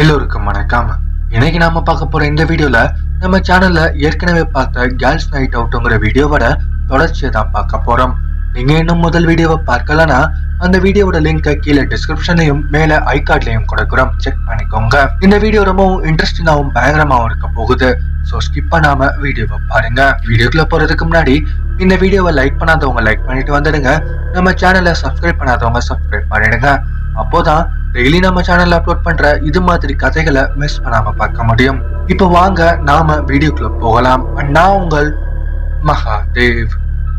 எல்லோருக்கும் வணக்கம் இன்னைக்கு நாம பார்க்க போற இந்த வீடியோல நம்ம சேனல்ல ஏற்கனவே பார்த்த கேர்ள்ஸ் நைட் அவுட்டுங்கிற வீடியோவோட தொடர்ச்சியை தான் பார்க்க போறோம் நீங்க இன்னும் முதல் வீடியோவை பார்க்கலனா அந்த வீடியோவோட லிங்கை கீழே டிஸ்கிரிப்ஷன்லயும் மேல ஐ கார்ட்லயும் கொடுக்குறோம் செக் பண்ணிக்கோங்க இந்த வீடியோ ரொம்பவும் இன்ட்ரெஸ்டிங்காவும் பயங்கரமாவும் இருக்க போகுது ஸோ ஸ்கிப் பண்ணாம வீடியோவை பாருங்க வீடியோக்குள்ள போறதுக்கு முன்னாடி இந்த வீடியோவை லைக் பண்ணாதவங்க லைக் பண்ணிட்டு வந்துடுங்க நம்ம சேனலை சப்ஸ்கிரைப் பண்ணாதவங்க சப்ஸ்கிரைப் பண்ணிடுங்க அப்போதான் டெய்லி நம்ம சேனல்ல அப்லோட் பண்ற இது மாதிரி கதைகளை மிஸ் பண்ணாம பார்க்க முடியும் இப்போ வாங்க நாம வீடியோக்குள்ள போகலாம் நான் உங்கள் மகாதேவ்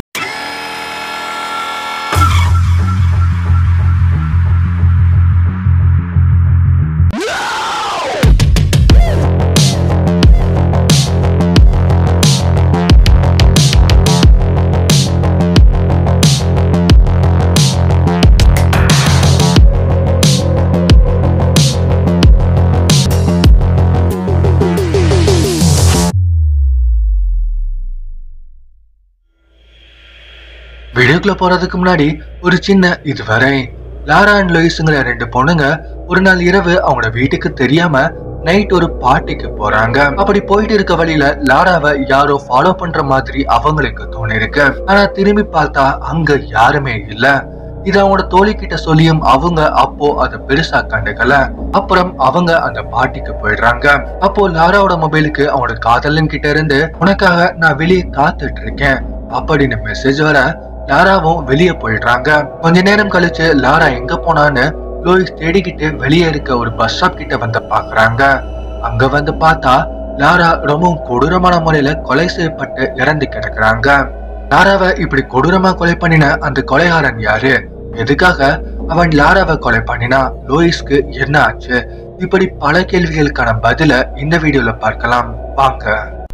வீடியோக்குள்ள போறதுக்கு முன்னாடி ஒரு சின்ன இதுவரை லாரா அண்ட் லூயிஸ்ங்கிற ரெண்டு பொண்ணுங்க ஒரு நாள் இரவு அவங்களோட வீட்டுக்கு தெரியாம நைட் ஒரு பார்ட்டிக்கு போறாங்க அப்படி போயிட்டு இருக்க வழியில லாராவை யாரோ ஃபாலோ பண்ற மாதிரி அவங்களுக்கு தோணிருக்கு ஆனா திரும்பி பார்த்தா அங்க யாருமே இல்ல இது அவங்களோட தோழி கிட்ட சொல்லியும் அவங்க அப்போ அதை பெருசா கண்டுக்கல அப்புறம் அவங்க அந்த பார்ட்டிக்கு போயிடுறாங்க அப்போ லாராவோட மொபைலுக்கு அவங்களோட காதலன் கிட்ட இருந்து உனக்காக நான் வெளியே காத்துட்டு இருக்கேன் அப்படின்னு மெசேஜ் வர லாராவும் வெளியே போயிடுறாங்க கொஞ்ச நேரம் கழிச்சு லாரா எங்க போனான்னு லோயிஸ் தேடிக்கிட்டு வெளியே இருக்க ஒரு பஸ் ஸ்டாப் கிட்ட வந்து பாக்குறாங்க அங்க வந்து பார்த்தா லாரா ரொம்பவும் கொடூரமான முறையில கொலை செய்யப்பட்டு இறந்து கிடக்குறாங்க லாராவை இப்படி கொடூரமா கொலை பண்ணின அந்த கொலைகாரன் யாரு எதுக்காக அவன் லாராவை கொலை பண்ணினா லோயிஸ்க்கு என்ன ஆச்சு இப்படி பல கேள்விகளுக்கான பதில இந்த வீடியோல பார்க்கலாம் வாங்க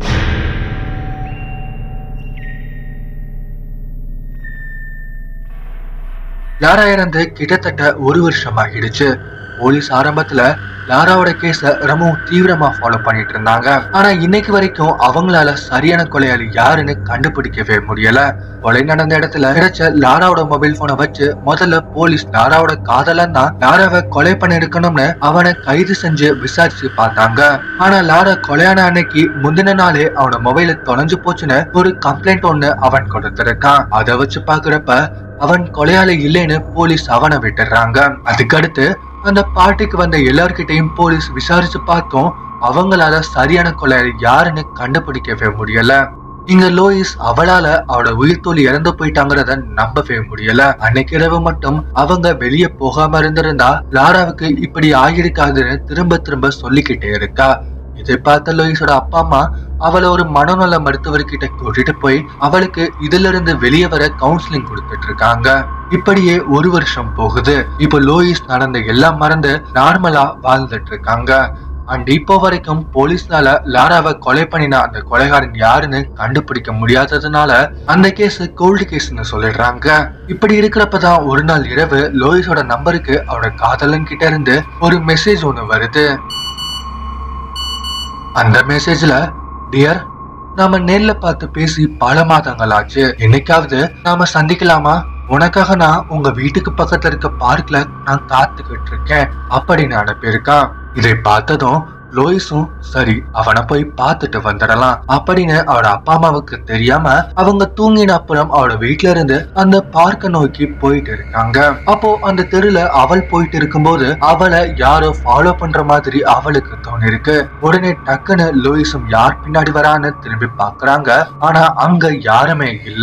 லாரா இறந்து கிட்டத்தட்ட ஒரு வருஷம் ஆகிடுச்சு போலீஸ் ஆரம்பத்துல லாராவோட கேஸ ரொம்பவும் தீவிரமா ஃபாலோ பண்ணிட்டு இருந்தாங்க ஆனா இன்னைக்கு வரைக்கும் அவங்களால சரியான கொலையாளி யாருன்னு கண்டுபிடிக்கவே முடியல கொலை நடந்த இடத்துல கிடைச்ச லாராவோட மொபைல் போனை வச்சு முதல்ல போலீஸ் லாராவோட காதலன் தான் லாராவை கொலை பண்ணி எடுக்கணும்னு அவனை கைது செஞ்சு விசாரிச்சு பார்த்தாங்க ஆனா லாரா கொலையான அன்னைக்கு முந்தின நாளே அவனோட மொபைல தொலைஞ்சு போச்சுன்னு ஒரு கம்ப்ளைண்ட் ஒண்ணு அவன் கொடுத்திருக்கான் அதை வச்சு பாக்குறப்ப அவன் கொலையாளி இல்லைன்னு போலீஸ் அவனை விட்டுறாங்க அதுக்கடுத்து அந்த பார்ட்டிக்கு வந்த எல்லார்கிட்டையும் போலீஸ் விசாரிச்சு பார்த்தோம் அவங்களால சரியான கொலையாளி யாருன்னு கண்டுபிடிக்கவே முடியல இங்க லோயிஸ் அவளால அவளோட உயிர் தோழி இறந்து போயிட்டாங்கிறத நம்பவே முடியல அன்னைக்கு இரவு மட்டும் அவங்க வெளியே போகாம இருந்திருந்தா லாராவுக்கு இப்படி ஆகியிருக்காதுன்னு திரும்ப திரும்ப சொல்லிக்கிட்டே இருக்கா இதை பார்த்த லோயிஸோட அப்பா அம்மா அவளை ஒரு மனநல மருத்துவர்கிட்ட கூட்டிட்டு போய் அவளுக்கு இதுல இருந்து வெளியே வர கவுன்சிலிங் கொடுத்துட்டு இருக்காங்க இப்படியே ஒரு வருஷம் போகுது இப்ப லோயிஸ் நடந்த எல்லாம் மறந்து நார்மலா வாழ்ந்துட்டு இருக்காங்க அண்ட் இப்போ வரைக்கும் போலீஸ்னால லாராவை கொலை பண்ணின அந்த கொலைகாரன் யாருன்னு கண்டுபிடிக்க முடியாததுனால அந்த கேஸ் கோல்டு கேஸ்னு சொல்லிடுறாங்க இப்படி இருக்கிறப்பதான் ஒரு நாள் இரவு லோயிஸோட நம்பருக்கு அவனோட காதலன் கிட்ட இருந்து ஒரு மெசேஜ் ஒண்ணு வருது அந்த மெசேஜ்ல டியர் நாம நேர்ல பார்த்து பேசி பல மாதங்கள் ஆச்சு என்னைக்காவது நாம சந்திக்கலாமா உனக்காக நான் உங்க வீட்டுக்கு பக்கத்துல இருக்க பார்க்ல நான் காத்துக்கிட்டு இருக்கேன் அப்படின்னு அனுப்பியிருக்கான் இதை பார்த்ததும் லோயிஸும் சரி அவனை போய் பார்த்துட்டு வந்துடலாம் அப்படின்னு அவட அப்பா அம்மாவுக்கு தெரியாம அவங்க தூங்கின அப்புறம் அவட வீட்ல இருந்து அந்த பார்க்க நோக்கி போயிட்டு இருக்காங்க அப்போ அந்த தெருல அவள் போயிட்டு இருக்கும்போது அவளை யாரோ ஃபாலோ பண்ற மாதிரி அவளுக்கு தோணிருக்கு உடனே டக்குன்னு லூயிஸும் யார் பின்னாடி வரான்னு திரும்பி பாக்குறாங்க ஆனா அங்க யாருமே இல்ல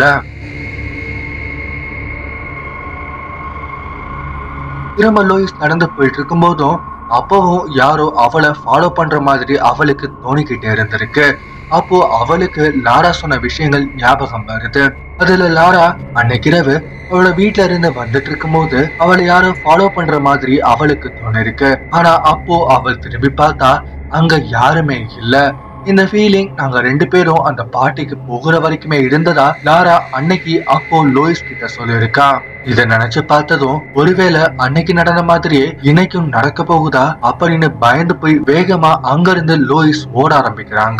திரும்ப லூயிஸ் நடந்து போயிட்டு இருக்கும்போதும் அப்பவும் யாரோ அவளை ஃபாலோ பண்ற மாதிரி அவளுக்கு தோணிக்கிட்டே இருந்திருக்கு அப்போ அவளுக்கு லாரா சொன்ன விஷயங்கள் ஞாபகம் வருது அதுல லாரா அன்னைக்கு இரவு அவளோட வீட்ல இருந்து வந்துட்டு இருக்கும்போது அவளை யாரோ ஃபாலோ பண்ற மாதிரி அவளுக்கு தோணிருக்கு ஆனா அப்போ அவள் திரும்பி பார்த்தா அங்க யாருமே இல்ல இந்த ஃபீலிங் நாங்க ரெண்டு பேரும் அந்த பார்ட்டிக்கு போகிற வரைக்குமே இருந்ததா லாரா அன்னைக்கு அப்போ லோயிஸ் கிட்ட சொல்லியிருக்கா இத நினைச்சு பார்த்ததும் ஒருவேளை அன்னைக்கு நடந்த மாதிரியே இன்னைக்கும் நடக்க போகுதா அப்படின்னு பயந்து போய் வேகமா அங்கிருந்து லோயிஸ் ஓட ஆரம்பிக்கிறாங்க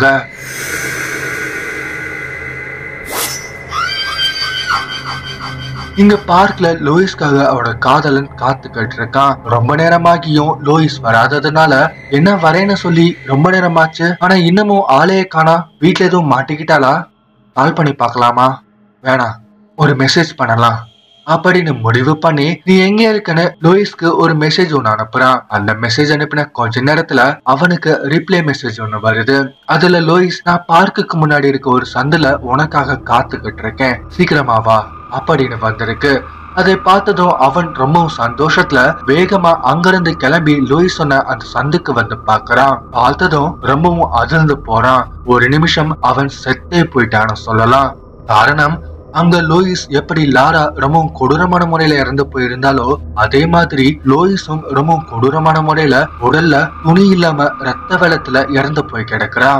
இங்க பார்க்ல லோயிஸ்க்காக அவரோட காதலன் காத்துக்கிட்டு இருக்கான் ரொம்ப நேரமாகியும் லோயிஸ் வராததுனால என்ன வரேன்னு சொல்லி ரொம்ப நேரமாச்சு ஆனா இன்னமும் ஆளையே காணா வீட்ல எதுவும் மாட்டிக்கிட்டாளா கால் பண்ணி பார்க்கலாமா வேணாம் ஒரு மெசேஜ் பண்ணலாம் அப்படின்னு முடிவு பண்ணி நீ எங்க இருக்கன்னு லோயிஸ்க்கு ஒரு மெசேஜ் ஒண்ணு அனுப்புறான் அந்த மெசேஜ் அனுப்பின கொஞ்ச நேரத்துல அவனுக்கு ரிப்ளை மெசேஜ் ஒண்ணு வருது அதுல லோயிஸ் நான் பார்க்குக்கு முன்னாடி இருக்க ஒரு சந்துல உனக்காக காத்துக்கிட்டு இருக்கேன் சீக்கிரமா வா அப்படின்னு வந்திருக்கு அதை பார்த்ததும் அவன் ரொம்பவும் சந்தோஷத்துல வேகமா அங்கிருந்து கிளம்பி லூயிஸ் சொன்ன அந்த சந்துக்கு வந்து பார்க்கறான் பார்த்ததும் ரொம்பவும் அதிர்ந்து போறான் ஒரு நிமிஷம் அவன் செத்தே போயிட்டான்னு சொல்லலாம் காரணம் அங்க லோயிஸ் எப்படி லாரா ரொம்பவும் கொடூரமான முறையில இறந்து போயிருந்தாலோ அதே மாதிரி லோயிஸும் ரொம்பவும் கொடூரமான முறையில உடல்ல துணி இல்லாம ரத்த வெள்ளத்துல இறந்து போய் கிடக்குறான்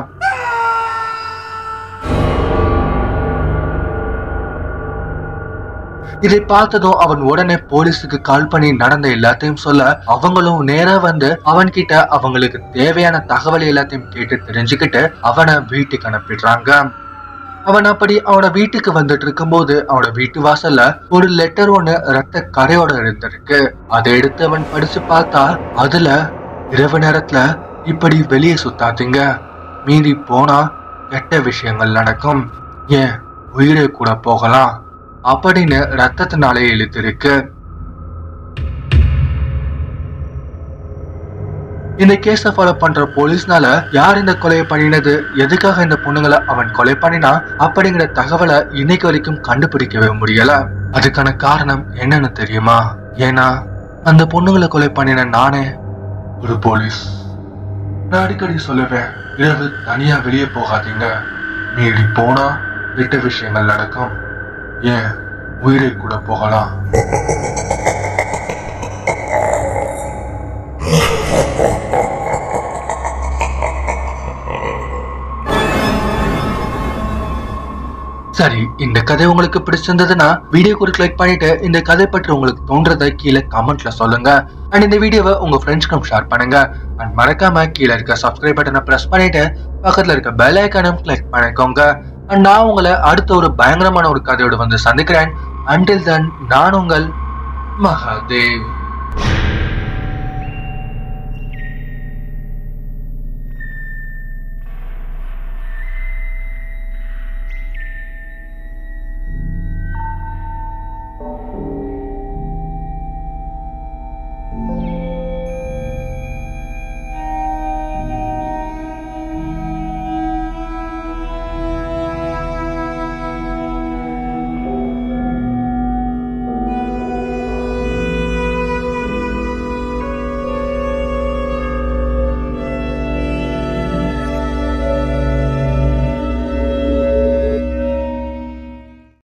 இதை பார்த்ததும் அவன் உடனே போலீஸுக்கு கால் பண்ணி நடந்த எல்லாத்தையும் சொல்ல அவங்களும் நேரா வந்து அவன் கிட்ட அவங்களுக்கு தேவையான தகவல் எல்லாத்தையும் கேட்டு தெரிஞ்சுக்கிட்டு அவனை வீட்டுக்கு அனுப்பிடுறாங்க அவன் அப்படி அவனோட வீட்டுக்கு வந்துட்டு இருக்கும்போது அவனோட வீட்டு வாசல்ல ஒரு லெட்டர் ஒண்ணு ரத்த கரையோட இருந்திருக்கு அதை எடுத்து அவன் படிச்சு பார்த்தா அதுல இரவு நேரத்துல இப்படி வெளியே சுத்தாதீங்க மீறி போனா கெட்ட விஷயங்கள் நடக்கும் ஏன் உயிரை கூட போகலாம் அப்படின்னு ரத்தத்தினாலே எழுதிருக்கு இந்த கேஸ ஃபாலோ பண்ற போலீஸ்னால யார் இந்த கொலையை பண்ணினது எதுக்காக இந்த பொண்ணுங்களை அவன் கொலை பண்ணினா அப்படிங்கிற தகவலை இன்னைக்கு வரைக்கும் கண்டுபிடிக்கவே முடியல அதுக்கான காரணம் என்னன்னு தெரியுமா ஏன்னா அந்த பொண்ணுங்களை கொலை பண்ணின நானே ஒரு போலீஸ் நான் அடிக்கடி சொல்லுவேன் இரவு தனியா வெளியே போகாதீங்க மீறி போனா கெட்ட விஷயங்கள் நடக்கும் ஏன் உயிரை கூட போகலாம் சரி இந்த கதை உங்களுக்கு பிடிச்சிருந்ததுன்னா வீடியோக்கு ஒரு கிளிக் பண்ணிட்டு இந்த கதை பற்றி உங்களுக்கு தோன்றதை கீழே கமெண்ட்ல சொல்லுங்க அண்ட் இந்த வீடியோவை உங்க ஃப்ரெண்ட்ஸ்க்கும் ஷேர் பண்ணுங்க அண்ட் மறக்காம கீழே இருக்க சப்ஸ்கிரைப் பட்டனை பிரஸ் பண்ணிட்டு பக்கத்துல இருக்க பெல் ஐக்கானும் கிளிக் பண்ணிக்கோங்க அண்ட் நான் உங்களை அடுத்த ஒரு பயங்கரமான ஒரு கதையோடு வந்து சந்திக்கிறேன் அண்டில் தன் நான் உங்கள் மகாதேவ்